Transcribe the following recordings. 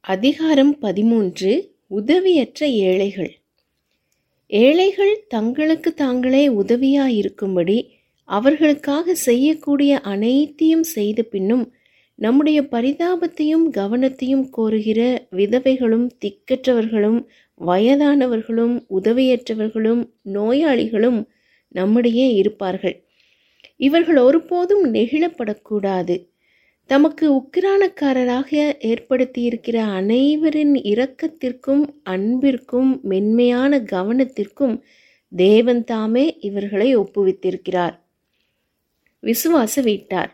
அதிகாரம் பதிமூன்று உதவியற்ற ஏழைகள் ஏழைகள் தங்களுக்கு தாங்களே உதவியாயிருக்கும்படி அவர்களுக்காக செய்யக்கூடிய அனைத்தையும் செய்த பின்னும் நம்முடைய பரிதாபத்தையும் கவனத்தையும் கோருகிற விதவைகளும் திக்கற்றவர்களும் வயதானவர்களும் உதவியற்றவர்களும் நோயாளிகளும் நம்முடையே இருப்பார்கள் இவர்கள் ஒருபோதும் நெகிழப்படக்கூடாது தமக்கு உக்கிரானக்காரராக ஏற்படுத்தியிருக்கிற அனைவரின் இரக்கத்திற்கும் அன்பிற்கும் மென்மையான கவனத்திற்கும் தேவன் தாமே இவர்களை ஒப்புவித்திருக்கிறார் விசுவாச வீட்டார்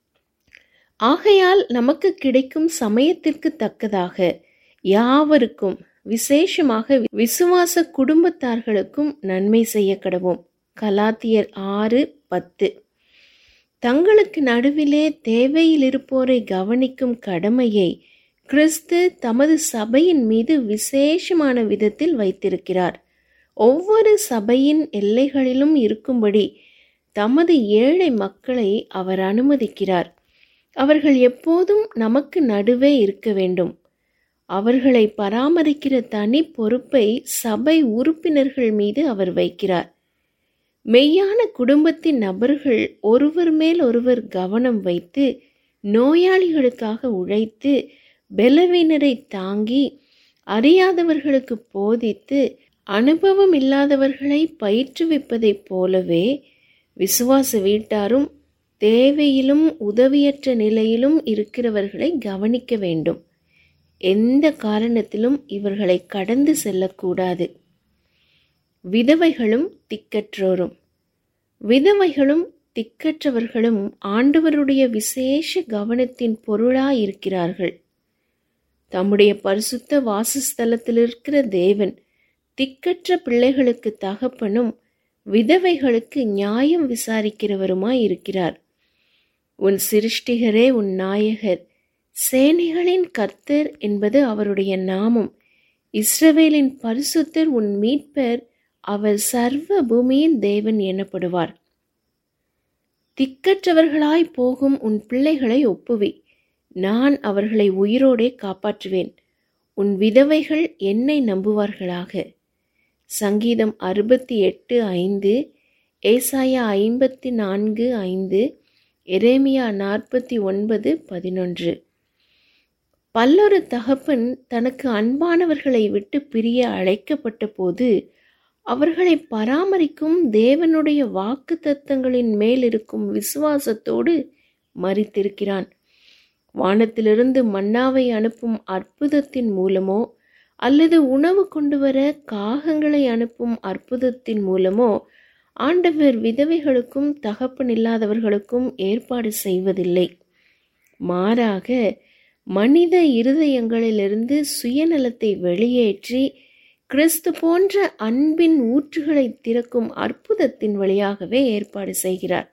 ஆகையால் நமக்கு கிடைக்கும் சமயத்திற்கு தக்கதாக யாவருக்கும் விசேஷமாக விசுவாச குடும்பத்தார்களுக்கும் நன்மை செய்ய கடவோம் கலாத்தியர் ஆறு பத்து தங்களுக்கு நடுவிலே தேவையில் இருப்போரை கவனிக்கும் கடமையை கிறிஸ்து தமது சபையின் மீது விசேஷமான விதத்தில் வைத்திருக்கிறார் ஒவ்வொரு சபையின் எல்லைகளிலும் இருக்கும்படி தமது ஏழை மக்களை அவர் அனுமதிக்கிறார் அவர்கள் எப்போதும் நமக்கு நடுவே இருக்க வேண்டும் அவர்களை பராமரிக்கிற தனி பொறுப்பை சபை உறுப்பினர்கள் மீது அவர் வைக்கிறார் மெய்யான குடும்பத்தின் நபர்கள் ஒருவர் மேல் ஒருவர் கவனம் வைத்து நோயாளிகளுக்காக உழைத்து பலவீனரை தாங்கி அறியாதவர்களுக்கு போதித்து அனுபவம் இல்லாதவர்களை பயிற்றுவிப்பதைப் போலவே விசுவாச வீட்டாரும் தேவையிலும் உதவியற்ற நிலையிலும் இருக்கிறவர்களை கவனிக்க வேண்டும் எந்த காரணத்திலும் இவர்களை கடந்து செல்லக்கூடாது விதவைகளும் திக்கற்றோரும் விதவைகளும் திக்கற்றவர்களும் ஆண்டவருடைய விசேஷ கவனத்தின் பொருளாயிருக்கிறார்கள் தம்முடைய பரிசுத்த வாசஸ்தலத்தில் இருக்கிற தேவன் திக்கற்ற பிள்ளைகளுக்கு தகப்பனும் விதவைகளுக்கு நியாயம் விசாரிக்கிறவருமாய் இருக்கிறார் உன் சிருஷ்டிகரே உன் நாயகர் சேனைகளின் கர்த்தர் என்பது அவருடைய நாமம் இஸ்ரவேலின் பரிசுத்தர் உன் மீட்பர் அவர் சர்வ பூமியின் தேவன் எனப்படுவார் திக்கற்றவர்களாய் போகும் உன் பிள்ளைகளை ஒப்புவி நான் அவர்களை உயிரோடே காப்பாற்றுவேன் உன் விதவைகள் என்னை நம்புவார்களாக சங்கீதம் அறுபத்தி எட்டு ஐந்து ஏசாயா ஐம்பத்தி நான்கு ஐந்து எரேமியா நாற்பத்தி ஒன்பது பதினொன்று பல்லொரு தகப்பன் தனக்கு அன்பானவர்களை விட்டு பிரிய அழைக்கப்பட்ட போது அவர்களை பராமரிக்கும் தேவனுடைய வாக்கு தத்தங்களின் மேல் இருக்கும் விசுவாசத்தோடு மறித்திருக்கிறான் வானத்திலிருந்து மன்னாவை அனுப்பும் அற்புதத்தின் மூலமோ அல்லது உணவு கொண்டு வர காகங்களை அனுப்பும் அற்புதத்தின் மூலமோ ஆண்டவர் விதவைகளுக்கும் தகப்பன் இல்லாதவர்களுக்கும் ஏற்பாடு செய்வதில்லை மாறாக மனித இருதயங்களிலிருந்து சுயநலத்தை வெளியேற்றி கிறிஸ்து போன்ற அன்பின் ஊற்றுகளை திறக்கும் அற்புதத்தின் வழியாகவே ஏற்பாடு செய்கிறார்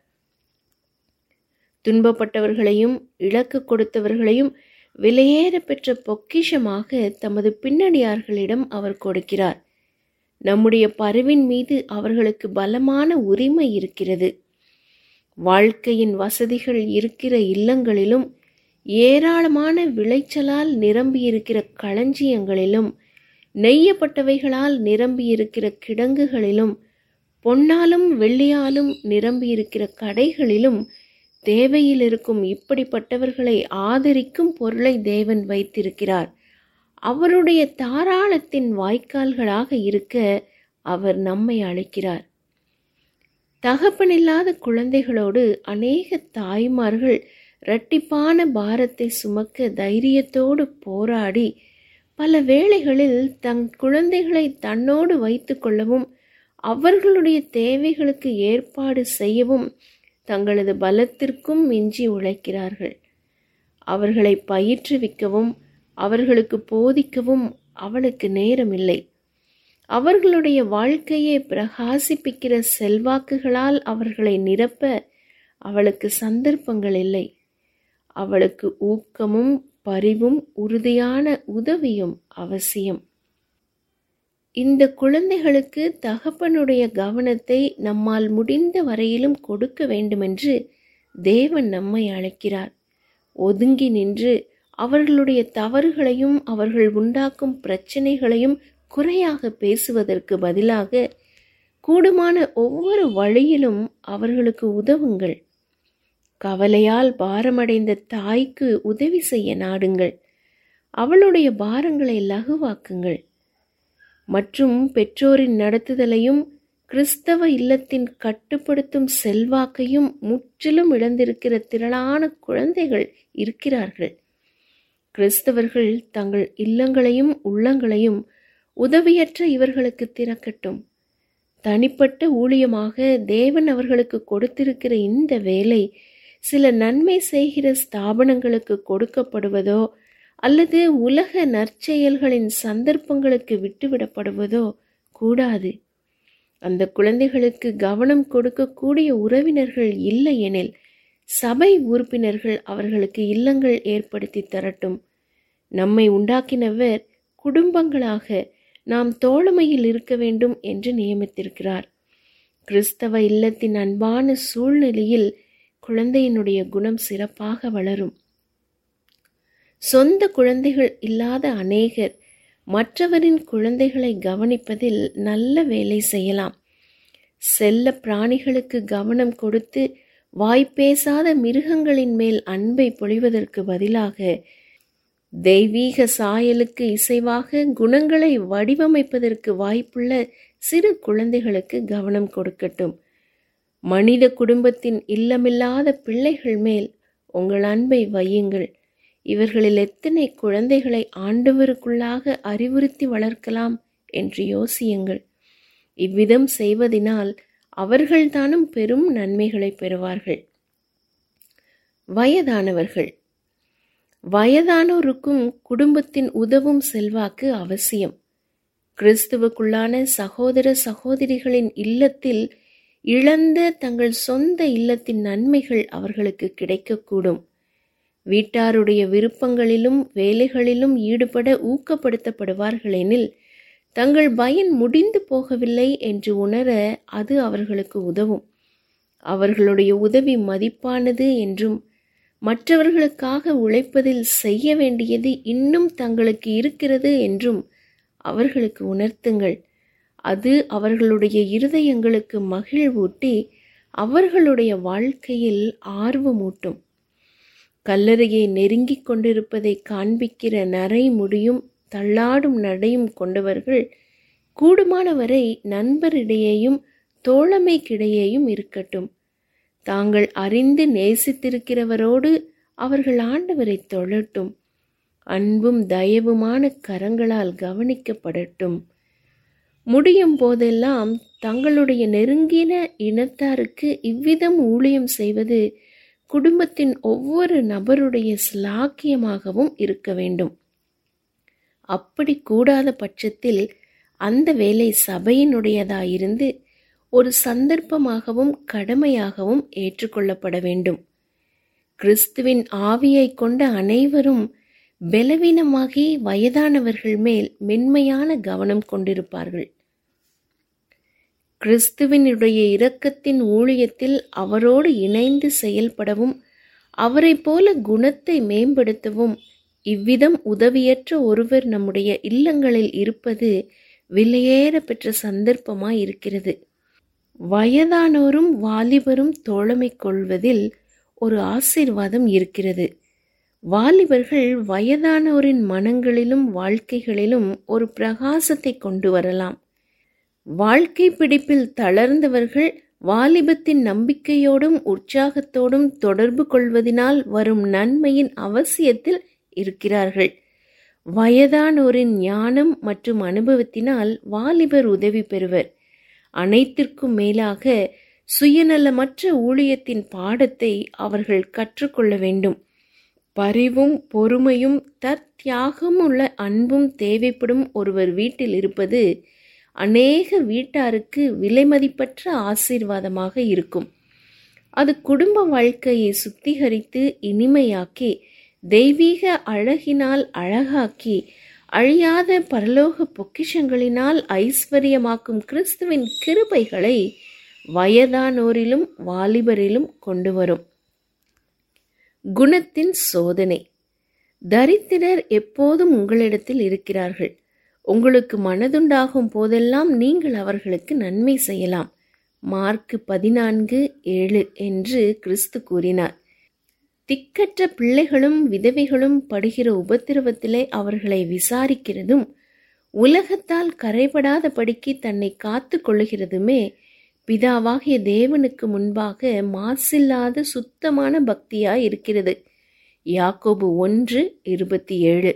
துன்பப்பட்டவர்களையும் இழக்கு கொடுத்தவர்களையும் விலையேற பெற்ற பொக்கிஷமாக தமது பின்னடியார்களிடம் அவர் கொடுக்கிறார் நம்முடைய பருவின் மீது அவர்களுக்கு பலமான உரிமை இருக்கிறது வாழ்க்கையின் வசதிகள் இருக்கிற இல்லங்களிலும் ஏராளமான விளைச்சலால் நிரம்பியிருக்கிற களஞ்சியங்களிலும் நெய்யப்பட்டவைகளால் நிரம்பியிருக்கிற கிடங்குகளிலும் பொன்னாலும் வெள்ளியாலும் நிரம்பியிருக்கிற கடைகளிலும் தேவையில் இருக்கும் இப்படிப்பட்டவர்களை ஆதரிக்கும் பொருளை தேவன் வைத்திருக்கிறார் அவருடைய தாராளத்தின் வாய்க்கால்களாக இருக்க அவர் நம்மை அழைக்கிறார் தகப்பனில்லாத குழந்தைகளோடு அநேக தாய்மார்கள் இரட்டிப்பான பாரத்தை சுமக்க தைரியத்தோடு போராடி பல வேளைகளில் தங் குழந்தைகளை தன்னோடு வைத்து கொள்ளவும் அவர்களுடைய தேவைகளுக்கு ஏற்பாடு செய்யவும் தங்களது பலத்திற்கும் மிஞ்சி உழைக்கிறார்கள் அவர்களை பயிற்றுவிக்கவும் அவர்களுக்கு போதிக்கவும் அவளுக்கு நேரமில்லை அவர்களுடைய வாழ்க்கையை பிரகாசிப்பிக்கிற செல்வாக்குகளால் அவர்களை நிரப்ப அவளுக்கு சந்தர்ப்பங்கள் இல்லை அவளுக்கு ஊக்கமும் பரிவும் உறுதியான உதவியும் அவசியம் இந்த குழந்தைகளுக்கு தகப்பனுடைய கவனத்தை நம்மால் முடிந்த வரையிலும் கொடுக்க வேண்டுமென்று தேவன் நம்மை அழைக்கிறார் ஒதுங்கி நின்று அவர்களுடைய தவறுகளையும் அவர்கள் உண்டாக்கும் பிரச்சனைகளையும் குறையாக பேசுவதற்கு பதிலாக கூடுமான ஒவ்வொரு வழியிலும் அவர்களுக்கு உதவுங்கள் கவலையால் பாரமடைந்த தாய்க்கு உதவி செய்ய நாடுங்கள் அவளுடைய பாரங்களை லகுவாக்குங்கள் மற்றும் பெற்றோரின் நடத்துதலையும் கிறிஸ்தவ இல்லத்தின் கட்டுப்படுத்தும் செல்வாக்கையும் முற்றிலும் இழந்திருக்கிற திரளான குழந்தைகள் இருக்கிறார்கள் கிறிஸ்தவர்கள் தங்கள் இல்லங்களையும் உள்ளங்களையும் உதவியற்ற இவர்களுக்கு திறக்கட்டும் தனிப்பட்ட ஊழியமாக தேவன் அவர்களுக்கு கொடுத்திருக்கிற இந்த வேலை சில நன்மை செய்கிற ஸ்தாபனங்களுக்கு கொடுக்கப்படுவதோ அல்லது உலக நற்செயல்களின் சந்தர்ப்பங்களுக்கு விட்டுவிடப்படுவதோ கூடாது அந்த குழந்தைகளுக்கு கவனம் கொடுக்கக்கூடிய உறவினர்கள் இல்லை எனில் சபை உறுப்பினர்கள் அவர்களுக்கு இல்லங்கள் ஏற்படுத்தி தரட்டும் நம்மை உண்டாக்கினவர் குடும்பங்களாக நாம் தோழமையில் இருக்க வேண்டும் என்று நியமித்திருக்கிறார் கிறிஸ்தவ இல்லத்தின் அன்பான சூழ்நிலையில் குழந்தையினுடைய குணம் சிறப்பாக வளரும் சொந்த குழந்தைகள் இல்லாத அநேகர் மற்றவரின் குழந்தைகளை கவனிப்பதில் நல்ல வேலை செய்யலாம் செல்ல பிராணிகளுக்கு கவனம் கொடுத்து வாய்ப்பேசாத மிருகங்களின் மேல் அன்பை பொழிவதற்கு பதிலாக தெய்வீக சாயலுக்கு இசைவாக குணங்களை வடிவமைப்பதற்கு வாய்ப்புள்ள சிறு குழந்தைகளுக்கு கவனம் கொடுக்கட்டும் மனித குடும்பத்தின் இல்லமில்லாத பிள்ளைகள் மேல் உங்கள் அன்பை வையுங்கள் இவர்களில் எத்தனை குழந்தைகளை ஆண்டவருக்குள்ளாக அறிவுறுத்தி வளர்க்கலாம் என்று யோசியுங்கள் இவ்விதம் செய்வதினால் அவர்கள்தானும் பெரும் நன்மைகளை பெறுவார்கள் வயதானவர்கள் வயதானோருக்கும் குடும்பத்தின் உதவும் செல்வாக்கு அவசியம் கிறிஸ்துவுக்குள்ளான சகோதர சகோதரிகளின் இல்லத்தில் இழந்த தங்கள் சொந்த இல்லத்தின் நன்மைகள் அவர்களுக்கு கிடைக்கக்கூடும் வீட்டாருடைய விருப்பங்களிலும் வேலைகளிலும் ஈடுபட ஊக்கப்படுத்தப்படுவார்களெனில் தங்கள் பயன் முடிந்து போகவில்லை என்று உணர அது அவர்களுக்கு உதவும் அவர்களுடைய உதவி மதிப்பானது என்றும் மற்றவர்களுக்காக உழைப்பதில் செய்ய வேண்டியது இன்னும் தங்களுக்கு இருக்கிறது என்றும் அவர்களுக்கு உணர்த்துங்கள் அது அவர்களுடைய இருதயங்களுக்கு மகிழ்வூட்டி அவர்களுடைய வாழ்க்கையில் ஆர்வமூட்டும் கல்லறையை நெருங்கிக் கொண்டிருப்பதை காண்பிக்கிற நரை முடியும் தள்ளாடும் நடையும் கொண்டவர்கள் கூடுமானவரை நண்பரிடையேயும் தோழமைக்கிடையேயும் இருக்கட்டும் தாங்கள் அறிந்து நேசித்திருக்கிறவரோடு அவர்கள் ஆண்டவரை தொழட்டும் அன்பும் தயவுமான கரங்களால் கவனிக்கப்படட்டும் முடியும் போதெல்லாம் தங்களுடைய நெருங்கின இனத்தாருக்கு இவ்விதம் ஊழியம் செய்வது குடும்பத்தின் ஒவ்வொரு நபருடைய சிலாக்கியமாகவும் இருக்க வேண்டும் அப்படி கூடாத பட்சத்தில் அந்த வேலை சபையினுடையதாயிருந்து ஒரு சந்தர்ப்பமாகவும் கடமையாகவும் ஏற்றுக்கொள்ளப்பட வேண்டும் கிறிஸ்துவின் ஆவியை கொண்ட அனைவரும் பலவீனமாகி வயதானவர்கள் மேல் மென்மையான கவனம் கொண்டிருப்பார்கள் கிறிஸ்துவினுடைய இரக்கத்தின் ஊழியத்தில் அவரோடு இணைந்து செயல்படவும் அவரைப் போல குணத்தை மேம்படுத்தவும் இவ்விதம் உதவியற்ற ஒருவர் நம்முடைய இல்லங்களில் இருப்பது விலையேற பெற்ற சந்தர்ப்பமாய் இருக்கிறது வயதானோரும் வாலிபரும் தோழமை கொள்வதில் ஒரு ஆசீர்வாதம் இருக்கிறது வாலிபர்கள் வயதானோரின் மனங்களிலும் வாழ்க்கைகளிலும் ஒரு பிரகாசத்தை கொண்டு வரலாம் வாழ்க்கை பிடிப்பில் தளர்ந்தவர்கள் வாலிபத்தின் நம்பிக்கையோடும் உற்சாகத்தோடும் தொடர்பு கொள்வதினால் வரும் நன்மையின் அவசியத்தில் இருக்கிறார்கள் வயதானோரின் ஞானம் மற்றும் அனுபவத்தினால் வாலிபர் உதவி பெறுவர் அனைத்திற்கும் மேலாக சுயநலமற்ற ஊழியத்தின் பாடத்தை அவர்கள் கற்றுக்கொள்ள வேண்டும் பரிவும் பொறுமையும் தற்தியாகம் உள்ள அன்பும் தேவைப்படும் ஒருவர் வீட்டில் இருப்பது அநேக வீட்டாருக்கு விலைமதிப்பற்ற ஆசீர்வாதமாக இருக்கும் அது குடும்ப வாழ்க்கையை சுத்திகரித்து இனிமையாக்கி தெய்வீக அழகினால் அழகாக்கி அழியாத பரலோக பொக்கிஷங்களினால் ஐஸ்வர்யமாக்கும் கிறிஸ்துவின் கிருபைகளை வயதானோரிலும் வாலிபரிலும் கொண்டு வரும் குணத்தின் சோதனை தரித்திரர் எப்போதும் உங்களிடத்தில் இருக்கிறார்கள் உங்களுக்கு மனதுண்டாகும் போதெல்லாம் நீங்கள் அவர்களுக்கு நன்மை செய்யலாம் மார்க்கு பதினான்கு ஏழு என்று கிறிஸ்து கூறினார் திக்கற்ற பிள்ளைகளும் விதவைகளும் படுகிற உபத்திரவத்திலே அவர்களை விசாரிக்கிறதும் உலகத்தால் கரைபடாத படிக்கு தன்னை காத்து கொள்ளுகிறதுமே பிதாவாகிய தேவனுக்கு முன்பாக மாசில்லாத சுத்தமான பக்தியாய் இருக்கிறது யாக்கோபு ஒன்று இருபத்தி ஏழு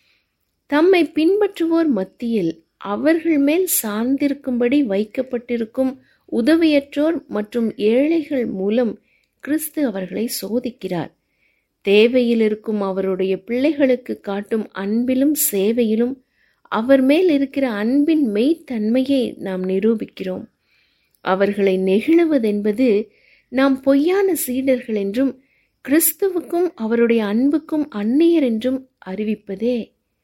தம்மை பின்பற்றுவோர் மத்தியில் அவர்கள் மேல் சார்ந்திருக்கும்படி வைக்கப்பட்டிருக்கும் உதவியற்றோர் மற்றும் ஏழைகள் மூலம் கிறிஸ்து அவர்களை சோதிக்கிறார் தேவையில் இருக்கும் அவருடைய பிள்ளைகளுக்கு காட்டும் அன்பிலும் சேவையிலும் அவர் மேல் இருக்கிற அன்பின் மெய்த்தன்மையை நாம் நிரூபிக்கிறோம் அவர்களை நெகிழுவதென்பது நாம் பொய்யான சீடர்கள் என்றும் கிறிஸ்துவுக்கும் அவருடைய அன்புக்கும் அந்நியர் என்றும் அறிவிப்பதே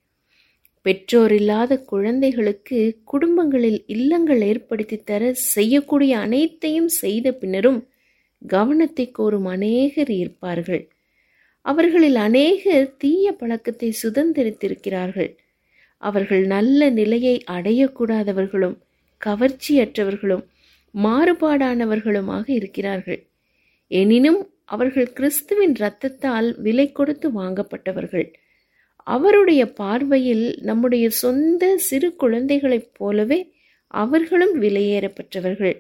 பெற்றோர் இல்லாத குழந்தைகளுக்கு குடும்பங்களில் இல்லங்கள் ஏற்படுத்தி தர செய்யக்கூடிய அனைத்தையும் செய்த பின்னரும் கவனத்தை கோரும் அநேகர் இருப்பார்கள் அவர்களில் அநேகர் தீய பழக்கத்தை சுதந்திரித்திருக்கிறார்கள் அவர்கள் நல்ல நிலையை அடையக்கூடாதவர்களும் கவர்ச்சியற்றவர்களும் மாறுபாடானவர்களுமாக இருக்கிறார்கள் எனினும் அவர்கள் கிறிஸ்துவின் இரத்தத்தால் விலை கொடுத்து வாங்கப்பட்டவர்கள் அவருடைய பார்வையில் நம்முடைய சொந்த சிறு குழந்தைகளைப் போலவே அவர்களும் விலையேறப்பட்டவர்கள்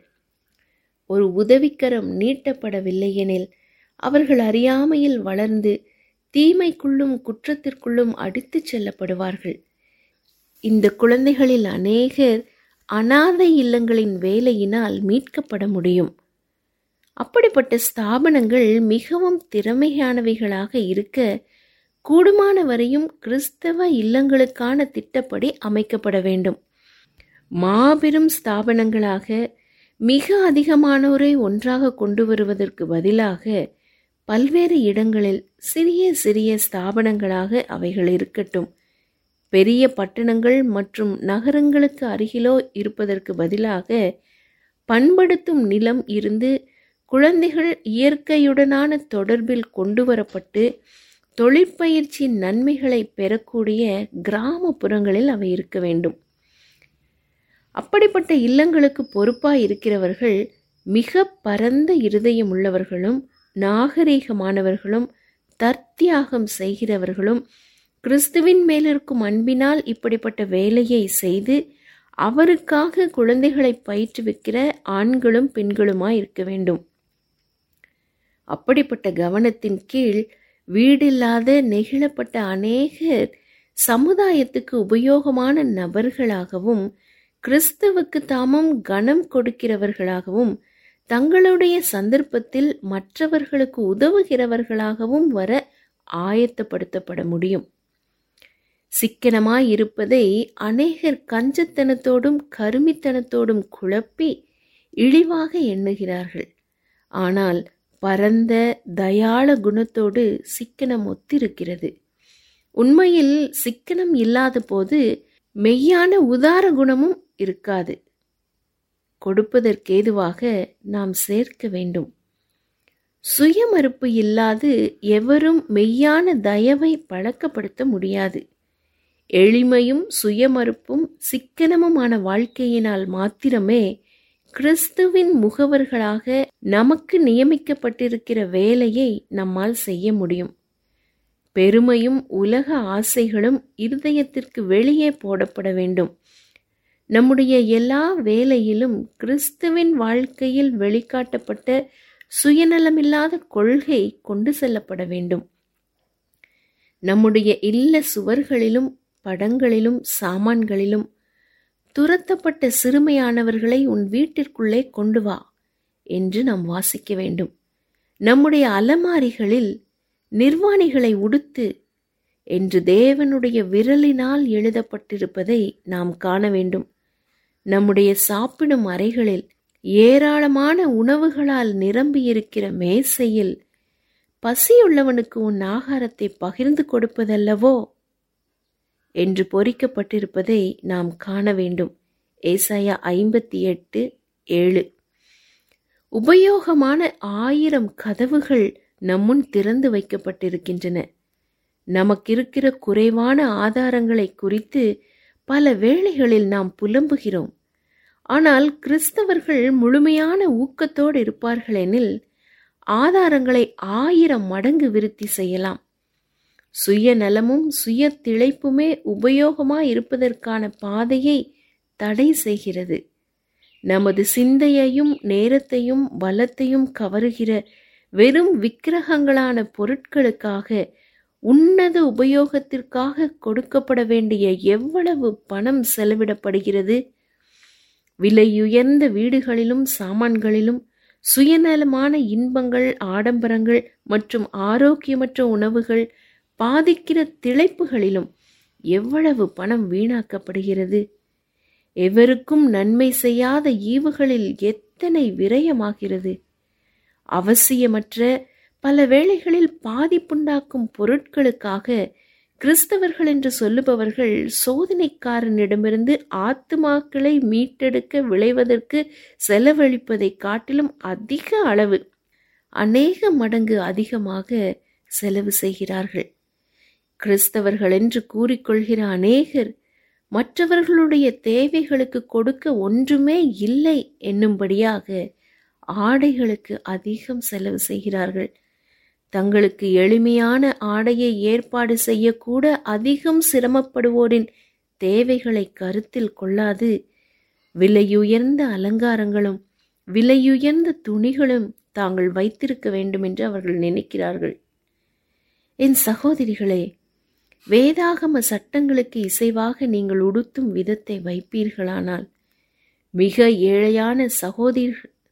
ஒரு உதவிக்கரம் நீட்டப்படவில்லை எனில் அவர்கள் அறியாமையில் வளர்ந்து தீமைக்குள்ளும் குற்றத்திற்குள்ளும் அடித்துச் செல்லப்படுவார்கள் இந்த குழந்தைகளில் அநேகர் அனாதை இல்லங்களின் வேலையினால் மீட்கப்பட முடியும் அப்படிப்பட்ட ஸ்தாபனங்கள் மிகவும் திறமையானவைகளாக இருக்க கூடுமான வரையும் கிறிஸ்தவ இல்லங்களுக்கான திட்டப்படி அமைக்கப்பட வேண்டும் மாபெரும் ஸ்தாபனங்களாக மிக அதிகமானோரை ஒன்றாக கொண்டு வருவதற்கு பதிலாக பல்வேறு இடங்களில் சிறிய சிறிய ஸ்தாபனங்களாக அவைகள் இருக்கட்டும் பெரிய பட்டணங்கள் மற்றும் நகரங்களுக்கு அருகிலோ இருப்பதற்கு பதிலாக பண்படுத்தும் நிலம் இருந்து குழந்தைகள் இயற்கையுடனான தொடர்பில் கொண்டு வரப்பட்டு தொழிற்பயிற்சியின் நன்மைகளை பெறக்கூடிய கிராமப்புறங்களில் அவை இருக்க வேண்டும் அப்படிப்பட்ட இல்லங்களுக்கு பொறுப்பாய் இருக்கிறவர்கள் மிக பரந்த இருதயம் உள்ளவர்களும் நாகரீகமானவர்களும் தர்த்தியாகம் செய்கிறவர்களும் கிறிஸ்துவின் மேலிருக்கும் அன்பினால் இப்படிப்பட்ட வேலையை செய்து அவருக்காக குழந்தைகளை பயிற்றுவிக்கிற ஆண்களும் பெண்களுமாய் இருக்க வேண்டும் அப்படிப்பட்ட கவனத்தின் கீழ் வீடில்லாத நெகிழப்பட்ட அநேகர் சமுதாயத்துக்கு உபயோகமான நபர்களாகவும் கிறிஸ்துவுக்கு தாமும் கனம் கொடுக்கிறவர்களாகவும் தங்களுடைய சந்தர்ப்பத்தில் மற்றவர்களுக்கு உதவுகிறவர்களாகவும் வர ஆயத்தப்படுத்தப்பட முடியும் சிக்கனமாய் இருப்பதை அநேகர் கஞ்சத்தனத்தோடும் கருமித்தனத்தோடும் குழப்பி இழிவாக எண்ணுகிறார்கள் ஆனால் பரந்த தயாள குணத்தோடு சிக்கனம் ஒத்திருக்கிறது உண்மையில் சிக்கனம் இல்லாத போது மெய்யான உதார குணமும் இருக்காது கொடுப்பதற்கேதுவாக நாம் சேர்க்க வேண்டும் சுயமறுப்பு இல்லாது எவரும் மெய்யான தயவை பழக்கப்படுத்த முடியாது எளிமையும் சுயமறுப்பும் சிக்கனமுமான வாழ்க்கையினால் மாத்திரமே கிறிஸ்துவின் முகவர்களாக நமக்கு நியமிக்கப்பட்டிருக்கிற வேலையை நம்மால் செய்ய முடியும் பெருமையும் உலக ஆசைகளும் இருதயத்திற்கு வெளியே போடப்பட வேண்டும் நம்முடைய எல்லா வேலையிலும் கிறிஸ்துவின் வாழ்க்கையில் வெளிக்காட்டப்பட்ட சுயநலமில்லாத கொள்கை கொண்டு செல்லப்பட வேண்டும் நம்முடைய இல்ல சுவர்களிலும் படங்களிலும் சாமான்களிலும் துரத்தப்பட்ட சிறுமையானவர்களை உன் வீட்டிற்குள்ளே கொண்டு வா என்று நாம் வாசிக்க வேண்டும் நம்முடைய அலமாரிகளில் நிர்வாணிகளை உடுத்து என்று தேவனுடைய விரலினால் எழுதப்பட்டிருப்பதை நாம் காண வேண்டும் நம்முடைய சாப்பிடும் அறைகளில் ஏராளமான உணவுகளால் நிரம்பியிருக்கிற மேசையில் பசியுள்ளவனுக்கு உன் ஆகாரத்தை பகிர்ந்து கொடுப்பதல்லவோ என்று பொறிக்கப்பட்டிருப்பதை நாம் காண வேண்டும் ஏசாயா ஐம்பத்தி எட்டு ஏழு உபயோகமான ஆயிரம் கதவுகள் நம்முன் திறந்து வைக்கப்பட்டிருக்கின்றன நமக்கிருக்கிற குறைவான ஆதாரங்களை குறித்து பல வேளைகளில் நாம் புலம்புகிறோம் ஆனால் கிறிஸ்தவர்கள் முழுமையான ஊக்கத்தோடு இருப்பார்களெனில் ஆதாரங்களை ஆயிரம் மடங்கு விருத்தி செய்யலாம் சுயநலமும் சுய திளைப்புமே உபயோகமாய் இருப்பதற்கான பாதையை தடை செய்கிறது நமது சிந்தையையும் நேரத்தையும் பலத்தையும் கவருகிற வெறும் விக்கிரகங்களான பொருட்களுக்காக உன்னத உபயோகத்திற்காக கொடுக்கப்பட வேண்டிய எவ்வளவு பணம் செலவிடப்படுகிறது விலையுயர்ந்த வீடுகளிலும் சாமான்களிலும் சுயநலமான இன்பங்கள் ஆடம்பரங்கள் மற்றும் ஆரோக்கியமற்ற உணவுகள் பாதிக்கிற திளைப்புகளிலும் எவ்வளவு பணம் வீணாக்கப்படுகிறது எவருக்கும் நன்மை செய்யாத ஈவுகளில் எத்தனை விரயமாகிறது அவசியமற்ற பல வேளைகளில் பாதிப்புண்டாக்கும் பொருட்களுக்காக கிறிஸ்தவர்கள் என்று சொல்லுபவர்கள் சோதனைக்காரனிடமிருந்து ஆத்துமாக்களை மீட்டெடுக்க விளைவதற்கு செலவழிப்பதை காட்டிலும் அதிக அளவு அநேக மடங்கு அதிகமாக செலவு செய்கிறார்கள் கிறிஸ்தவர்கள் என்று கூறிக்கொள்கிற அநேகர் மற்றவர்களுடைய தேவைகளுக்கு கொடுக்க ஒன்றுமே இல்லை என்னும்படியாக ஆடைகளுக்கு அதிகம் செலவு செய்கிறார்கள் தங்களுக்கு எளிமையான ஆடையை ஏற்பாடு செய்யக்கூட அதிகம் சிரமப்படுவோரின் தேவைகளை கருத்தில் கொள்ளாது விலையுயர்ந்த அலங்காரங்களும் விலையுயர்ந்த துணிகளும் தாங்கள் வைத்திருக்க வேண்டும் என்று அவர்கள் நினைக்கிறார்கள் என் சகோதரிகளே வேதாகம சட்டங்களுக்கு இசைவாக நீங்கள் உடுத்தும் விதத்தை வைப்பீர்களானால் மிக ஏழையான சகோதரி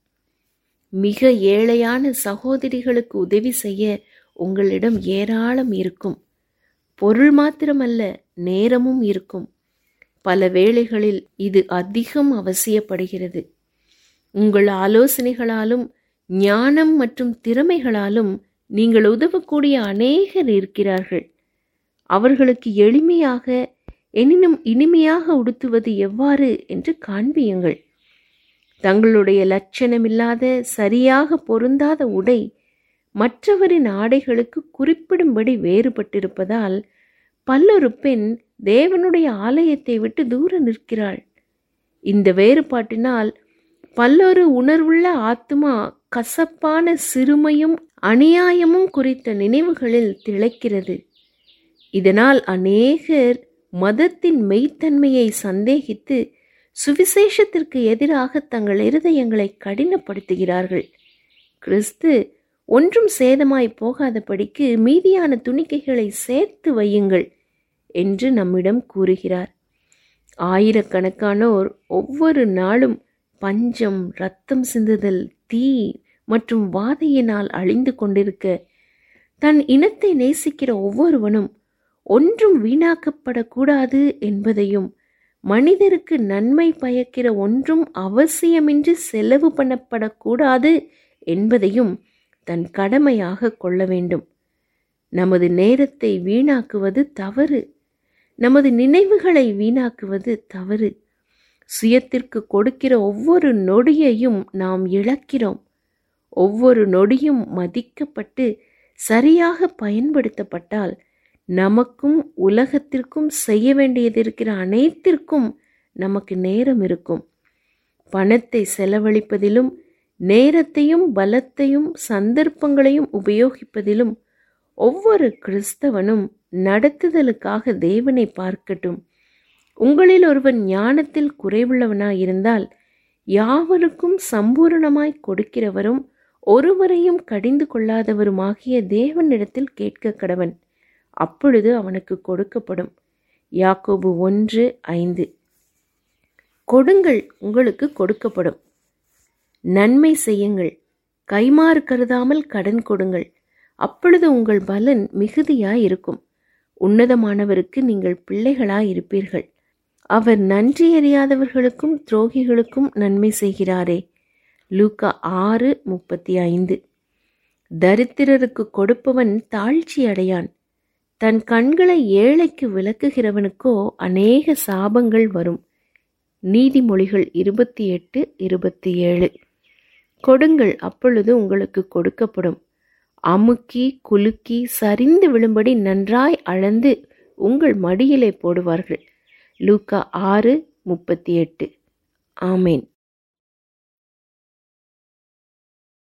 மிக ஏழையான சகோதரிகளுக்கு உதவி செய்ய உங்களிடம் ஏராளம் இருக்கும் பொருள் மாத்திரமல்ல நேரமும் இருக்கும் பல வேளைகளில் இது அதிகம் அவசியப்படுகிறது உங்கள் ஆலோசனைகளாலும் ஞானம் மற்றும் திறமைகளாலும் நீங்கள் உதவக்கூடிய அநேகர் இருக்கிறார்கள் அவர்களுக்கு எளிமையாக எனினும் இனிமையாக உடுத்துவது எவ்வாறு என்று காண்பியுங்கள் தங்களுடைய லட்சணமில்லாத சரியாக பொருந்தாத உடை மற்றவரின் ஆடைகளுக்கு குறிப்பிடும்படி வேறுபட்டிருப்பதால் பல்லொரு பெண் தேவனுடைய ஆலயத்தை விட்டு தூர நிற்கிறாள் இந்த வேறுபாட்டினால் பல்லொரு உணர்வுள்ள ஆத்மா கசப்பான சிறுமையும் அநியாயமும் குறித்த நினைவுகளில் திளைக்கிறது இதனால் அநேகர் மதத்தின் மெய்த்தன்மையை சந்தேகித்து சுவிசேஷத்திற்கு எதிராக தங்கள் இருதயங்களை கடினப்படுத்துகிறார்கள் கிறிஸ்து ஒன்றும் சேதமாய் போகாதபடிக்கு மீதியான துணிக்கைகளை சேர்த்து வையுங்கள் என்று நம்மிடம் கூறுகிறார் ஆயிரக்கணக்கானோர் ஒவ்வொரு நாளும் பஞ்சம் ரத்தம் சிந்துதல் தீ மற்றும் வாதையினால் அழிந்து கொண்டிருக்க தன் இனத்தை நேசிக்கிற ஒவ்வொருவனும் ஒன்றும் வீணாக்கப்படக்கூடாது என்பதையும் மனிதருக்கு நன்மை பயக்கிற ஒன்றும் அவசியமின்றி செலவு பண்ணப்படக்கூடாது என்பதையும் தன் கடமையாக கொள்ள வேண்டும் நமது நேரத்தை வீணாக்குவது தவறு நமது நினைவுகளை வீணாக்குவது தவறு சுயத்திற்கு கொடுக்கிற ஒவ்வொரு நொடியையும் நாம் இழக்கிறோம் ஒவ்வொரு நொடியும் மதிக்கப்பட்டு சரியாக பயன்படுத்தப்பட்டால் நமக்கும் உலகத்திற்கும் செய்ய வேண்டியது இருக்கிற அனைத்திற்கும் நமக்கு நேரம் இருக்கும் பணத்தை செலவழிப்பதிலும் நேரத்தையும் பலத்தையும் சந்தர்ப்பங்களையும் உபயோகிப்பதிலும் ஒவ்வொரு கிறிஸ்தவனும் நடத்துதலுக்காக தேவனை பார்க்கட்டும் உங்களில் ஒருவன் ஞானத்தில் குறைவுள்ளவனாயிருந்தால் யாவருக்கும் சம்பூரணமாய் கொடுக்கிறவரும் ஒருவரையும் கடிந்து கொள்ளாதவருமாகிய தேவனிடத்தில் கேட்க கடவன் அப்பொழுது அவனுக்கு கொடுக்கப்படும் யாக்கோபு ஒன்று ஐந்து கொடுங்கள் உங்களுக்கு கொடுக்கப்படும் நன்மை செய்யுங்கள் கைமாறு கருதாமல் கடன் கொடுங்கள் அப்பொழுது உங்கள் பலன் மிகுதியாய் இருக்கும் உன்னதமானவருக்கு நீங்கள் பிள்ளைகளாய் இருப்பீர்கள் அவர் நன்றி அறியாதவர்களுக்கும் துரோகிகளுக்கும் நன்மை செய்கிறாரே லூக்கா ஆறு முப்பத்தி ஐந்து தரித்திரருக்கு கொடுப்பவன் தாழ்ச்சி அடையான் தன் கண்களை ஏழைக்கு விளக்குகிறவனுக்கோ அநேக சாபங்கள் வரும் நீதிமொழிகள் இருபத்தி எட்டு இருபத்தி ஏழு கொடுங்கள் அப்பொழுது உங்களுக்கு கொடுக்கப்படும் அமுக்கி குலுக்கி சரிந்து விழும்படி நன்றாய் அளந்து உங்கள் மடியிலே போடுவார்கள் லூக்கா ஆறு முப்பத்தி எட்டு ஆமேன்